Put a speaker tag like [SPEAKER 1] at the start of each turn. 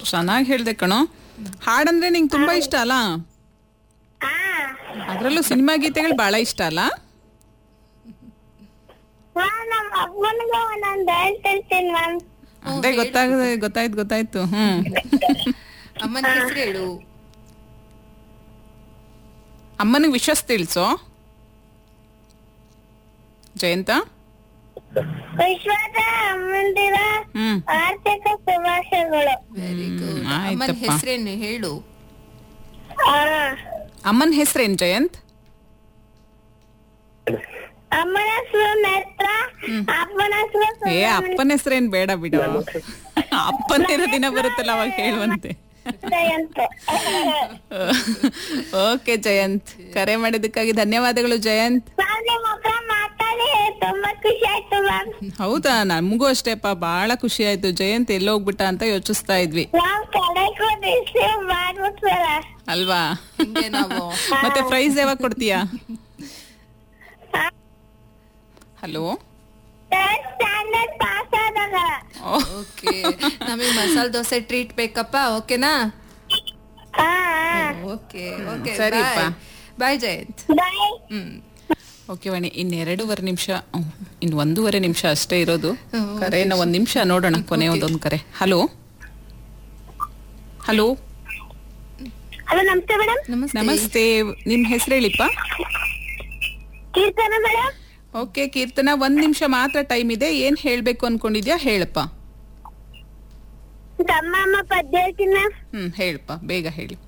[SPEAKER 1] ಚೆನ್ನಾಗಿ ಹೇಳ್ದೆ ಕಣೋ ಹಾಡಂದ್ರೆ ನಿಂಗೆ ತುಂಬಾ ಇಷ್ಟ ಅಲ್ಲ
[SPEAKER 2] ಹಾ
[SPEAKER 1] ಅದ್ರಲ್ಲೂ ಸಿನಿಮಾ ಗೀತೆಗಳು ಬಹಳ ಇಷ್ಟ ಅಲ್ಲ
[SPEAKER 2] ಮ್ಯಾಮ್ ನಮ್ಮ ಅಪ್ಪನಿಗೆ ಒಂದೊಂದು ಹೇಳ್ತಿರ್ತೀನಿ ಮ್ಯಾಮ್
[SPEAKER 1] ಅದೇ ಗೊತ್ತಾಗದೆ ಗೊತ್ತಾಯ್ತು ಗೊತ್ತಾಯ್ತು ಹ್ಮ್
[SPEAKER 3] ಅಮ್ಮನ ಹೆಸರು ಹೇಳು
[SPEAKER 1] ಅಮ್ಮನಿಗೆ ವಿಶ್ವಾಸ ತಿಳಿಸೋ ಜಯಂತ
[SPEAKER 2] ವಿಶ್ವದ ಮಂದಿರ
[SPEAKER 1] ಹ್ಮ್
[SPEAKER 2] ಆರ್ಥಿಕ ಶುಭಾಶಯಗಳು
[SPEAKER 3] ವೆರಿ ಗುಡ್
[SPEAKER 1] ಹ್ಮ್,
[SPEAKER 3] ಅಮ್ಮನ
[SPEAKER 1] ಆಯ್ತಪ್ಪ.
[SPEAKER 3] ಹೆಸರೇನು ಹೇಳು
[SPEAKER 2] ಆ,
[SPEAKER 1] ಅಮ್ಮನ ಹೆಸರೇನ್ ಜಯಂತ್
[SPEAKER 2] ಅಮ್ಮನ ಹೆಸರು ನೇತ್ರ ಅಪ್ಪನ ಹೆಸರು
[SPEAKER 1] ಏ ಅಪ್ಪನ ಹೆಸರೇನ್ ಬೇಡ ಬಿಡು ಅಪ್ಪಂದಿರೋ ದಿನ ಬರುತ್ತಲ್ಲ ಅವಾಗ ಹೇಳುವಂತೆ
[SPEAKER 2] ಜಯಂತ್
[SPEAKER 1] ಓಕೆ ಜಯಂತ್ ಕರೆ ಮಾಡಿದ್ದಕ್ಕಾಗಿ ಧನ್ಯವಾದಗಳು ಜಯಂತ್
[SPEAKER 2] ಮ್ಯಾಮ್ ನಿಮ್ಮ ಹತ್ರ ಮಾತಾಡಿ ತುಂಬಾ ಖುಷಿ ಆಯ್ತು ಮ್ಯಾಮ್
[SPEAKER 1] ಹೌದಾ ನಮಗೂ ಅಷ್ಟೇಪ್ಪ ಬಹಳ ಖುಷಿ ಆಯ್ತು ಜಯಂತ್ ಎಲ್ಲೋಗ್ಬಿಟ್ಟ ಅಂತ ಯೋಚಿಸ್ತಾ ಇದ್ವಿ
[SPEAKER 2] ನಾವು ಕಡೆಗೂ ರಿಸೀವ್ ಮಾಡ್ಬಿಟ್ವಲ್ಲ
[SPEAKER 1] ಅಲ್ವಾ
[SPEAKER 3] ಹಿಂಗೆ ನಾವು
[SPEAKER 1] ಮತ್ತೆ ಪ್ರೈಸ್ ಯಾವಾಗ ಕೊಡ್ತೀಯಾ ಹಲೋ
[SPEAKER 2] ಥರ್ಡ್ ಸ್ಟ್ಯಾಂಡರ್ಡ್ ಪಾಸ್ ಆದಾಗ
[SPEAKER 3] ಓಕೆ ನಮಗೆ ಮಸಾಲ ದೋಸೆ ಟ್ರೀಟ್ ಬೇಕಪ್ಪ ಓಕೆನಾ
[SPEAKER 2] ಹಾ
[SPEAKER 3] ಓಕೆ ಓಕೆ
[SPEAKER 1] ಸರಿಪ್ಪ.
[SPEAKER 3] Bye Jayant
[SPEAKER 2] bye
[SPEAKER 3] hmm
[SPEAKER 1] okay Vani ಇನ್ನೆರಡೂವರೆ ನಿಮಿಷ ಇನ್ನು ಒಂದೂವರೆ ನಿಮಿಷ ಅಷ್ಟೇ ಇರೋದು ಕರೆ ಇನ್ನು ಒಂದ್ ನಿಮಿಷ ನೋಡೋಣ ಕೊನೆ ಒಂದೊಂದು ಕರೆ ಹಲೋ ಹಲೋ
[SPEAKER 2] ಹಲೋ ನಮಸ್ತೆ ಮೇಡಮ್
[SPEAKER 3] ನಮಸ್ತೆ
[SPEAKER 1] ನಮಸ್ತೆ ನಿಮ್ ಹೆಸರು ಹೇಳಿಪ್ಪ
[SPEAKER 2] ಕೀರ್ತನ ಮೇಡಮ್
[SPEAKER 1] ಓಕೆ ಕೀರ್ತನ ಒಂದ್ ನಿಮಿಷ ಮಾತ್ರ ಟೈಮ್ ಇದೆ ಏನ್ ಹೇಳ್ಬೇಕು ಅನ್ಕೊಂಡಿದ್ಯಾ ಹೇಳಪ್ಪ
[SPEAKER 2] ತಮ್ಮ ಅಮ್ಮ ಪದ್ಯ ಹೇಳ್ತೀನಿ ಮ್ಯಾಮ್
[SPEAKER 1] ಹ್ಮ್ ಹೇಳಪ್ಪ ಬೇಗ ಹೇಳಿ